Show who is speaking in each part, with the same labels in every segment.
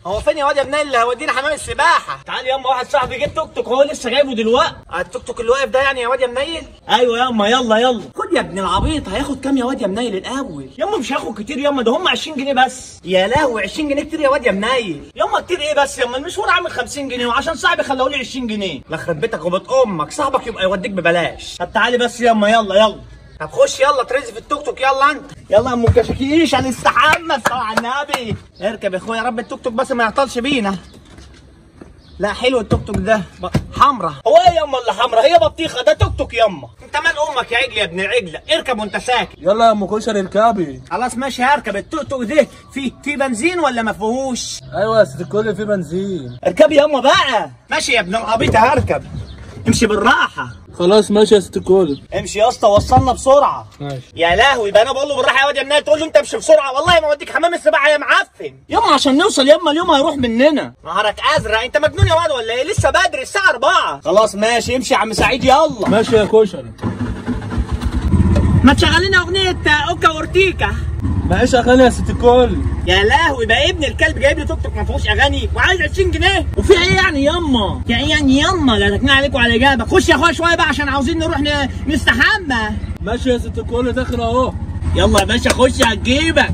Speaker 1: هو فين يا واد يا منيل اللي هيودينا حمام السباحه تعال ياما واحد صاحبي جاب توك توك هو لسه جايبه دلوقتي التوك توك اللي واقف ده يعني يا واد يا منيل ايوه ياما يلا يلا خد يا ابن العبيط هياخد كام يا واد يا منيل الاول ياما مش هياخد كتير ياما ده هم 20 جنيه بس يا لهوي 20 جنيه كتير يا واد يا منيل ياما كتير ايه بس ياما المشوار عامل 50 جنيه وعشان صاحبي خلاه لي 20 جنيه يخرب بيتك وبيت امك صاحبك يبقى يوديك ببلاش طب تعالي بس ياما يلا يلا طب خش يلا ترزي في التوك توك يلا انت يلا يا ام كشكيش هنستحمى صلى على النبي اركب يا اخويا يا رب التوك توك بس ما يعطلش بينا لا حلو التوك توك ده ب- حمرا هو ايه يما اللي حمرا هي بطيخه ده توك توك يما انت مال امك يا عجل يا ابن العجله اركب وانت ساكت
Speaker 2: يلا يا ام كشري اركبي
Speaker 1: خلاص ماشي هركب التوك توك ده في في بنزين ولا ما فيهوش
Speaker 2: ايوه يا ست الكل في بنزين
Speaker 1: اركبي يما بقى ماشي يا ابن العبيط هركب امشي بالراحه
Speaker 2: خلاص ماشي يا ست الكل
Speaker 1: امشي يا اسطى وصلنا بسرعه
Speaker 2: ماشي
Speaker 1: يا لهوي بقى انا بقول له بالراحه يا واد يا منال تقول له انت امشي بسرعه والله ما اوديك حمام السباحه يا معفن ياما عشان نوصل ياما اليوم هيروح مننا نهارك ازرق انت مجنون يا واد ولا ايه لسه بدري الساعه 4 خلاص ماشي امشي يا عم سعيد يلا
Speaker 2: ماشي يا كشري
Speaker 1: ما تشغل لنا اغنيه اوكا اورتيكا
Speaker 2: معيش اغاني يا ست الكل
Speaker 1: يا لهوي بقى ابن الكلب جايب لي توك توك ما فيهوش اغاني وعايز 20 جنيه وفي ايه يعني ياما في ايه يعني ياما لا تكنا عليكم على اجابه خش يا اخويا شويه بقى عشان عاوزين نروح ن- نستحمى
Speaker 2: ماشي يا ست الكل داخل اهو
Speaker 1: يلا يا باشا خش هتجيبك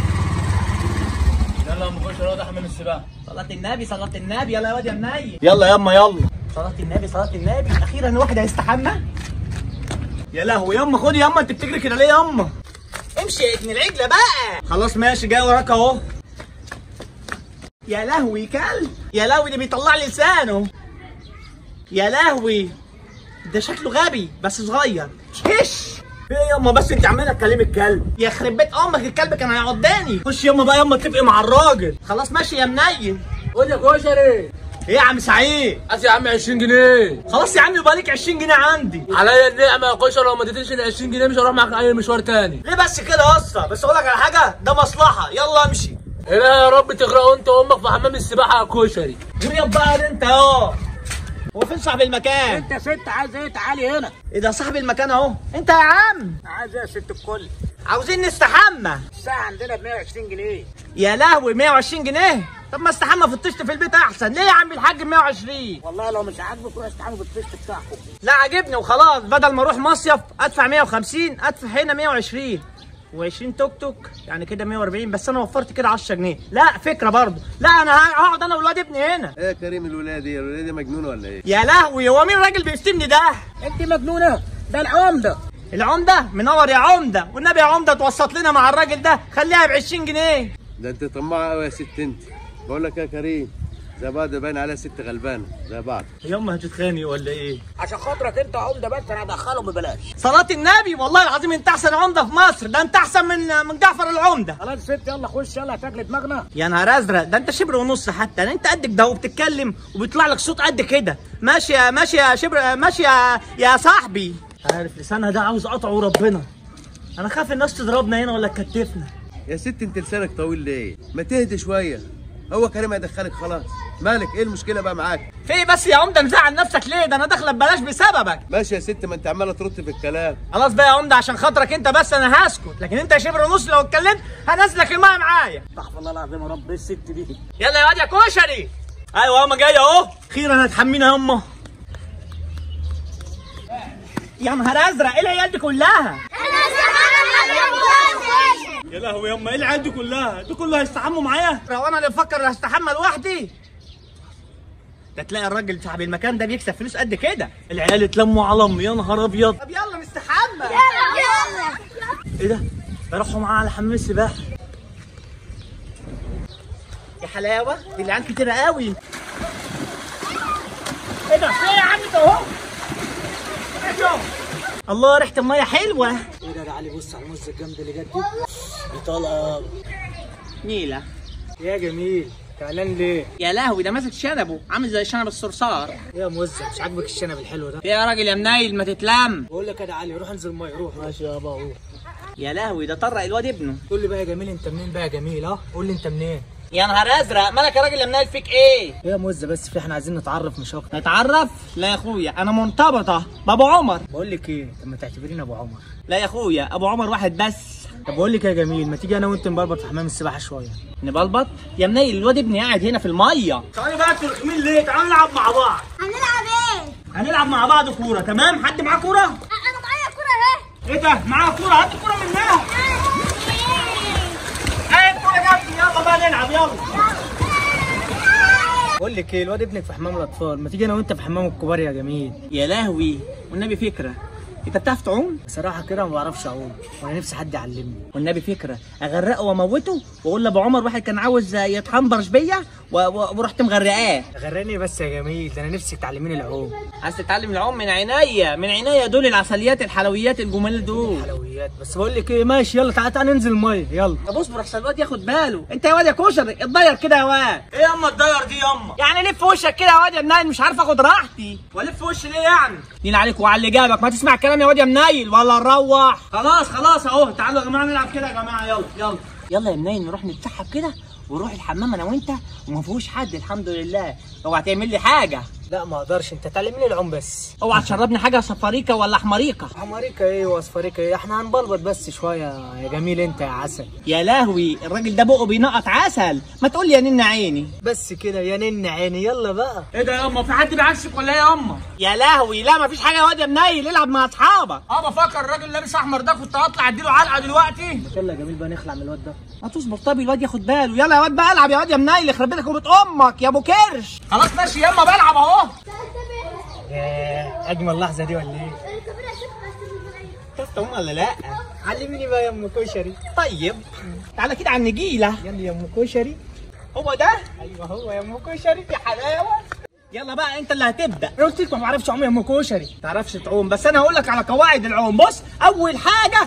Speaker 2: يلا يا ام كشري اهو ده حمام السباحه
Speaker 1: صلاة النبي صلاة النبي يلا يا واد يا منيل يلا ياما يلا صلاة النبي صلاة النبي أخيرا واحد هيستحمى يا لهوي ياما خد ياما أنت بتجري كده ليه ياما امشي يا ابن العجلة بقى خلاص ماشي جاي وراك أهو يا لهوي كلب يا لهوي ده بيطلع لي لسانه يا لهوي ده شكله غبي بس صغير هش ايه ياما بس انت عماله تكلمي الكلب يا خرب بيت امك الكلب كان هيعضاني خش ياما بقى ياما اتفقي مع الراجل خلاص ماشي يا منيل
Speaker 2: خد يا كشري
Speaker 1: ايه يا عم سعيد
Speaker 2: هات يا عم 20 جنيه
Speaker 1: خلاص يا عم يبقى ليك 20 جنيه عندي
Speaker 2: عليا النعمه يا كشري لو ما اديتنيش ال 20 جنيه مش هروح معاك اي مشوار تاني
Speaker 1: ليه بس كده يا اسطى بس اقول لك على حاجه ده مصلحه يلا امشي
Speaker 2: لا يا رب تغرقوا انت وامك في حمام السباحه يا كشري
Speaker 1: غير بقى انت اهو هو فين صاحب المكان
Speaker 3: انت ست عايز ايه تعالي هنا
Speaker 1: ايه ده صاحب المكان اهو انت يا عم
Speaker 3: عايز ايه يا ست الكل
Speaker 1: عاوزين نستحمى
Speaker 3: الساعه عندنا ب 120 جنيه
Speaker 1: يا لهوي 120 جنيه طب ما استحمى في الطشت في البيت احسن ليه يا عم الحاج ب 120
Speaker 3: والله لو مش عاجبك روح استعمل بالطشت بتاعكم
Speaker 1: لا عاجبني وخلاص بدل ما اروح مصيف ادفع 150 ادفع هنا 120 و20 توك توك يعني كده 140 بس انا وفرت كده 10 جنيه لا فكره برضه لا انا هقعد انا واولاد ابني هنا
Speaker 4: ايه يا كريم الولاد دي الولاد دي مجنونه ولا ايه؟
Speaker 1: يا لهوي هو مين الراجل بيشتمني ده
Speaker 3: انت مجنونه ده العمده
Speaker 1: العمده منور يا عمده والنبي يا عمده توسط لنا مع الراجل ده خليها ب 20 جنيه
Speaker 4: ده انت طماعه قوي يا ست انت بقول لك يا كريم زي بعض باين عليها ست غلبانه زي بعض
Speaker 1: يما هتتخاني ولا ايه
Speaker 3: عشان خاطرك انت عمده بس انا هدخله ببلاش
Speaker 1: صلاة النبي والله العظيم انت احسن عمده في مصر ده انت احسن من من جعفر العمده
Speaker 3: خلاص ست يلا خش يلا هتاكل دماغنا
Speaker 1: يا نهار ازرق ده انت شبر ونص حتى ده انت قدك ده وبتتكلم وبيطلع لك صوت قد كده ماشي يا ماشي يا شبر ماشي يا يا صاحبي عارف لسانها ده عاوز قطعه ربنا انا خايف الناس تضربنا هنا ولا تكتفنا
Speaker 4: يا ست انت لسانك طويل ليه؟ ما تهدي شويه هو كريم هيدخلك خلاص مالك ايه المشكله بقى معاك؟
Speaker 1: في ايه بس يا عمده مزعل نفسك ليه ده انا داخله ببلاش بسببك
Speaker 4: ماشي يا ست ما انت عماله ترد في الكلام
Speaker 1: خلاص بقى يا عمده عشان خاطرك انت بس انا هسكت لكن انت يا شبر ونص لو اتكلمت هنزلك الماء معايا
Speaker 3: استغفر الله العظيم يا رب ايه الست دي
Speaker 1: يلا يا واد يا كشري ايوه ياما جايه اهو اخيرا هتحمينا ياما يا نهار ازرق ايه العيال دي كلها يا لهوي ياما ايه العيال دي كلها دي كلها هيستحموا معايا هو انا اللي بفكر هستحمى لوحدي ده تلاقي الراجل صاحب المكان ده بيكسب فلوس قد كده العيال اتلموا على امي يا نهار ابيض طب يلا نستحمى ايه ده راحوا معاه على حمام السباحه يا حلاوه دي العيال كتيره قوي ايه ده ايه يا عم ده اهو إيه ده؟ الله ريحه الميه حلوه
Speaker 3: ايه ده ده علي بص على الموزه الجامده اللي جت دي دي طالعه
Speaker 1: نيله
Speaker 3: يا جميل تعلان ليه؟
Speaker 1: يا لهوي ده ماسك شنبه عامل زي شنب الصرصار
Speaker 3: ايه يا موزه مش عاجبك الشنب الحلو ده؟
Speaker 1: في يا راجل يا منيل ما تتلم
Speaker 3: بقول لك يا ده علي روح انزل الميه روح ماشي يابا روح
Speaker 1: يا لهوي ده طرق الواد ابنه
Speaker 3: قول لي بقى يا جميل انت منين بقى يا جميل اه قول لي انت منين
Speaker 1: يا نهار ازرق مالك يا راجل يا منال فيك ايه
Speaker 3: ايه يا موزه بس في احنا عايزين نتعرف مش اكتر
Speaker 1: نتعرف لا يا اخويا انا مرتبطه بابو عمر
Speaker 3: بقول لك ايه طب ما تعتبريني ابو عمر
Speaker 1: لا يا اخويا ابو عمر واحد بس
Speaker 3: طب بقول لك يا جميل ما تيجي انا وانت نبلبط في حمام السباحه شويه
Speaker 1: نبلبط يا منيل الواد ابني قاعد هنا في الميه تعالوا بقى انتوا رخمين ليه تعالوا نلعب مع بعض
Speaker 5: هنلعب ايه؟
Speaker 1: هنلعب مع بعض كوره تمام حد معاه كوره
Speaker 5: انا معايا كرة اهي
Speaker 1: ايه ده معاه كوره هات الكوره منها ايه الكوره جت يلا بقى نلعب يلا
Speaker 3: بقول لك ايه الواد ابنك في حمام الاطفال ما تيجي انا وانت في حمام الكبار يا جميل
Speaker 1: يا لهوي والنبي فكره انت بتعرف تعوم
Speaker 3: بصراحه كده ما بعرفش اعوم وانا نفسي حد يعلمني
Speaker 1: والنبي فكره اغرقه واموته واقول لابو عمر واحد كان عاوز يتحنبرش بيا و- و- ورحت مغرقاه
Speaker 3: غرني بس يا جميل ده انا نفسي تعلميني العوم
Speaker 1: عايز تتعلم العوم من عينيا من عينيا دول العسليات الحلويات الجمال دول
Speaker 3: حلويات بس بقول لك ايه ماشي يلا تعالى تعالى ننزل الميه يلا
Speaker 1: طب اصبر احسن الواد ياخد باله انت يا واد يا كشري اتضير كده يا واد ايه ياما الضير دي ياما يعني لف في وشك كده يا واد يا منيل مش عارف اخد راحتي والف في وشي ليه يعني دين عليك وعلى اللي جابك ما تسمع الكلام يا واد يا منيل ولا نروح خلاص خلاص اهو تعالوا يا جماعه نلعب كده يا جماعه يلا يلا يلا يا منيل نروح نتسحب كده ونروح الحمام انا وانت وما فيهوش حد الحمد لله اوعى تعمل لي حاجه
Speaker 3: لا ما اقدرش انت تعلميني العوم بس
Speaker 1: اوعى تشربني حاجه صفاريكه ولا حماريكه
Speaker 3: حماريكا ايه واصفاريكا ايه احنا هنبلبط بس شويه يا جميل انت يا عسل
Speaker 1: يا لهوي الراجل ده بقه بينقط عسل ما تقول لي يا نن عيني
Speaker 3: بس كده يا نن عيني يلا بقى
Speaker 1: ايه ده يا اما في حد بيعشك ولا ايه يا اما يا لهوي لا مفيش حاجه يا واد يا منيل العب مع اصحابك اه بفكر الراجل لابس احمر ده كنت هطلع اديله علقه دلوقتي
Speaker 3: يلا يا جميل بقى نخلع من الواد ده
Speaker 1: ما تصبر طب الواد ياخد باله يلا يا واد بقى العب يا واد يا منيل يخرب بيتك وبيت امك يا ابو كرش خلاص ماشي يا اما بلعب اهو
Speaker 3: ياه، اجمل لحظه دي ولا ايه
Speaker 1: شفت هم ولا لا
Speaker 3: علميني بقى يا ام كشري
Speaker 1: طيب تعالى كده على النجيله
Speaker 3: يلا يا ام كشري
Speaker 1: هو ده
Speaker 3: ايوه هو يا ام كشري
Speaker 1: يا حلاوه يلا بقى انت اللي هتبدا
Speaker 3: انا قلت لك ما بعرفش اعوم يا ام كشري
Speaker 1: تعرفش تعوم بس انا هقول لك على قواعد العوم بص اول حاجه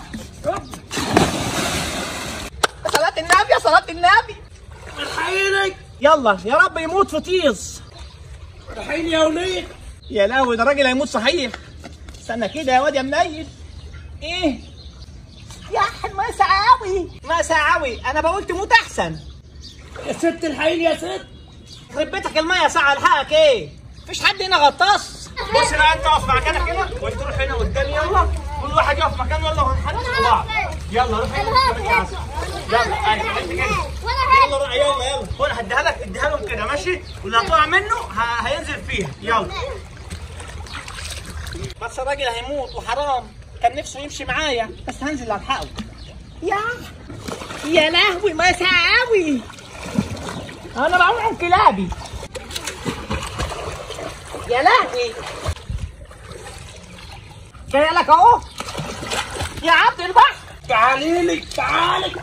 Speaker 1: صلاة النبي يا صلاة النبي الحقيني يلا يا رب يموت في طيس الحقيني يا وليد يا لهوي ده راجل هيموت صحيح استنى كده يا واد يا منيل ايه يا احمد ما سعاوي ما سعاوي انا بقول تموت احسن يا ست الحقيني يا ست يخرب بيتك الميه ساعه الحقك ايه مفيش حد هنا غطاس بص بقى انت اقف مكانك هنا وانت روح هنا قدامي يلا كل واحد يقف مكانه يلا وهنحدث في بعض يلا روح هنا قدامك يا عسل يلا ايوه انت كده يلا روح يلا يلا خد هديها لك اديها لهم كده ماشي واللي هتقع منه ه- هينزل فيها يلا بس الراجل هيموت وحرام كان نفسه يمشي معايا بس هنزل الحقه يا يا لهوي ما ساوي انا بعوم عن كلابي يا لهوي جاي لك اهو يا عبد البحر تعالي لي تعالي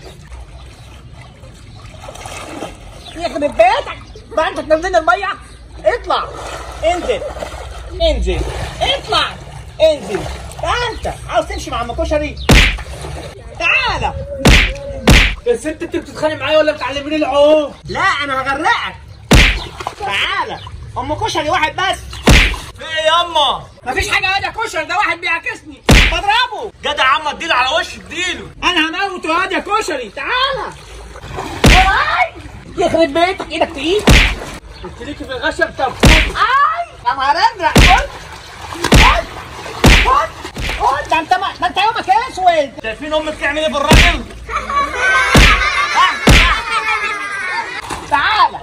Speaker 1: يخرب بيتك بقى انت تنزلني الميه اطلع انزل انزل اطلع انزل تعال انت عاوز تمشي مع ام كشري تعالى
Speaker 3: يا ست انت بتتخانق معايا ولا بتعلميني العوم
Speaker 1: لا انا هغرقك تعالى ام كشري واحد بس في ايه ياما مفيش حاجه يا واد يا كشري ده واحد بيعاكسني بضربه جدع عم اديله على وش اديله انا هموت يا واد يا كشري تعالى واي يخرب بيتك ايدك تقيل
Speaker 3: قلت لك في الغشم طب
Speaker 1: اي يا نهار ازرق خد خد خد خد ده انت ما ده انت يومك اسود شايفين امك تعمل ايه بالراجل؟ تعالى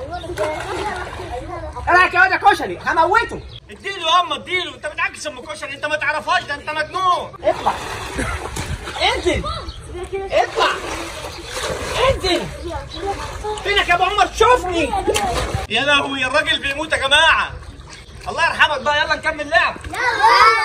Speaker 1: رايك يا واد يا كشري هموته اديله يا اما اديله انت بتعكس ام كشري انت ما تعرفهاش ده انت مجنون اطلع انزل اطلع انزل فينك يا ابو عمر تشوفني يا لهوي الراجل بيموت يا جماعه الله يرحمك بقى يلا نكمل لعب
Speaker 5: يلا